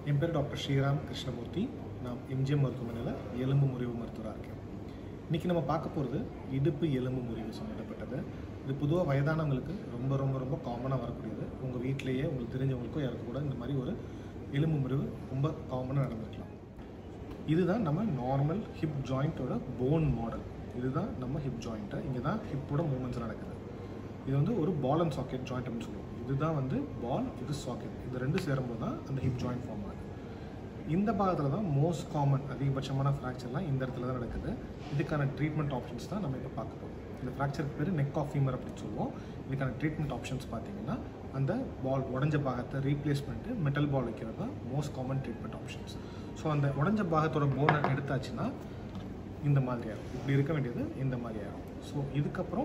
என் பேர் டாக்டர் ஸ்ரீராம் கிருஷ்ணமூர்த்தி நான் எம்ஜிஎம் மருத்துவமனையில் எலும்பு முறிவு மருத்துவராக இருக்கேன் இன்றைக்கி நம்ம பார்க்க போகிறது இடுப்பு எலும்பு முறிவு சம்மந்தப்பட்டது இது பொதுவாக வயதானவங்களுக்கு ரொம்ப ரொம்ப ரொம்ப காமனாக வரக்கூடியது உங்கள் வீட்டிலேயே உங்களுக்கு தெரிஞ்சவங்களுக்கோ யாருக்கும் கூட இந்த மாதிரி ஒரு எலும்பு முறிவு ரொம்ப காமனாக நடந்திருக்கலாம் இதுதான் நம்ம நார்மல் ஹிப் ஜாயிண்ட்டோட போன் மாடல் இதுதான் நம்ம ஹிப் ஜாயிண்ட்டு இங்கே தான் ஹிப்போட மூமெண்ட்ஸ் நடக்குது இது வந்து ஒரு பால் அண்ட் சாக்கெட் ஜாயிண்ட் அப்படின்னு சொல்லுவோம் இதுதான் வந்து பால் இது சாக்கெட் இது ரெண்டு சேரும்போது தான் அந்த ஹிப் ஜாயிண்ட் ஃபார்ம் ஆகுது இந்த பாகத்தில் தான் மோஸ்ட் காமன் அதிகபட்சமான ஃப்ராக்சர்லாம் இந்த இடத்துல தான் நடக்குது இதுக்கான ட்ரீட்மெண்ட் ஆப்ஷன்ஸ் தான் நம்ம இப்போ பார்க்க போகிறோம் இந்த ஃப்ராக்சருக்கு பேர் நெக் ஆஃப் ஃபீமர் அப்படின்னு சொல்லுவோம் இதுக்கான ட்ரீட்மெண்ட் ஆப்ஷன்ஸ் பார்த்தீங்கன்னா அந்த பால் உடஞ்ச பாகத்தை ரீப்ளேஸ் பண்ணிட்டு மெட்டல் பால் வைக்கிறது தான் most common treatment options so அந்த உடஞ்ச பாகத்தோட போனை எடுத்தாச்சுன்னா இந்த மாதிரி ஆகும் இப்படி இருக்க வேண்டியது இந்த மாதிரி ஆகும் ஸோ இதுக்கப்புறம்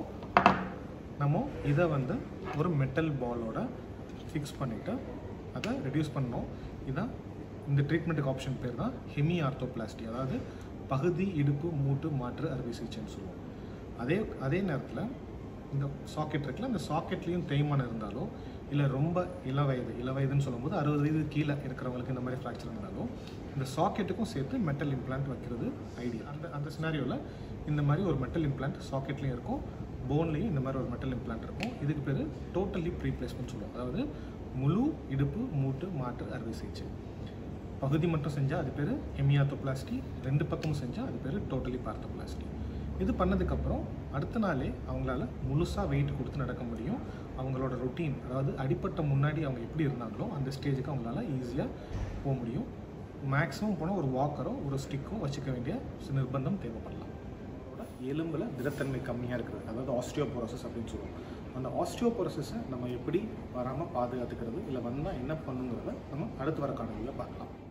நம்ம இதை வந்து ஒரு மெட்டல் பாலோட ஃபிக்ஸ் பண்ணிவிட்டு அதை ரெடியூஸ் பண்ணோம் இதான் இந்த ட்ரீட்மெண்ட்டுக்கு ஆப்ஷன் பேர் தான் ஹெமி ஆர்த்தோபிளாஸ்டி அதாவது பகுதி இடுப்பு மூட்டு மாற்று அறுவை சிகிச்சைன்னு சொல்லுவோம் அதே அதே நேரத்தில் இந்த சாக்கெட் இருக்குல்ல இந்த சாக்கெட்லேயும் தேய்மானம் இருந்தாலோ இல்லை ரொம்ப இளவயது இளவயதுன்னு சொல்லும்போது அறுபது வயது கீழே இருக்கிறவங்களுக்கு இந்த மாதிரி ஃப்ராக்சர் இருந்தாலும் இந்த சாக்கெட்டுக்கும் சேர்த்து மெட்டல் இம்ப்ளான்ட் வைக்கிறது ஐடியா அந்த அந்த சினாரியோவில் இந்த மாதிரி ஒரு மெட்டல் இம்ப்ளான்ட் சாக்கெட்லேயும் இருக்கும் போன்லேயும் இந்த மாதிரி ஒரு மெட்டல் இம்ப்ளான்ட் இருக்கும் இதுக்கு பேர் டோட்டலி ப்ரீப்ளேஸ்மெண்ட் சொல்லுவோம் அதாவது முழு இடுப்பு மூட்டு மாற்று அறுவை சிகிச்சை பகுதி மட்டும் செஞ்சால் அது பேர் ஹெமியாத்தோபிளாஸ்டி ரெண்டு பக்கமும் செஞ்சால் அது பேர் டோட்டலி பார்த்தோபிளாஸ்டி இது பண்ணதுக்கப்புறம் அடுத்த நாளே அவங்களால முழுசாக வெயிட் கொடுத்து நடக்க முடியும் அவங்களோட ரொட்டீன் அதாவது அடிப்பட்ட முன்னாடி அவங்க எப்படி இருந்தாங்களோ அந்த ஸ்டேஜுக்கு அவங்களால ஈஸியாக போக முடியும் மேக்ஸிமம் போனால் ஒரு வாக்கரோ ஒரு ஸ்டிக்கோ வச்சுக்க வேண்டிய நிர்பந்தம் தேவைப்படலாம் அதோட எலும்பில் திடத்தன்மை கம்மியாக இருக்குது அதாவது ஆஸ்டியோபோரோசஸ் அப்படின்னு சொல்லுவோம் அந்த ஆஸ்டியோபோரோசஸை நம்ம எப்படி வராமல் பாதுகாத்துக்கிறது இல்லை வந்தால் என்ன பண்ணுங்கிறத நம்ம அடுத்து வர காணொலியில் பார்க்கலாம்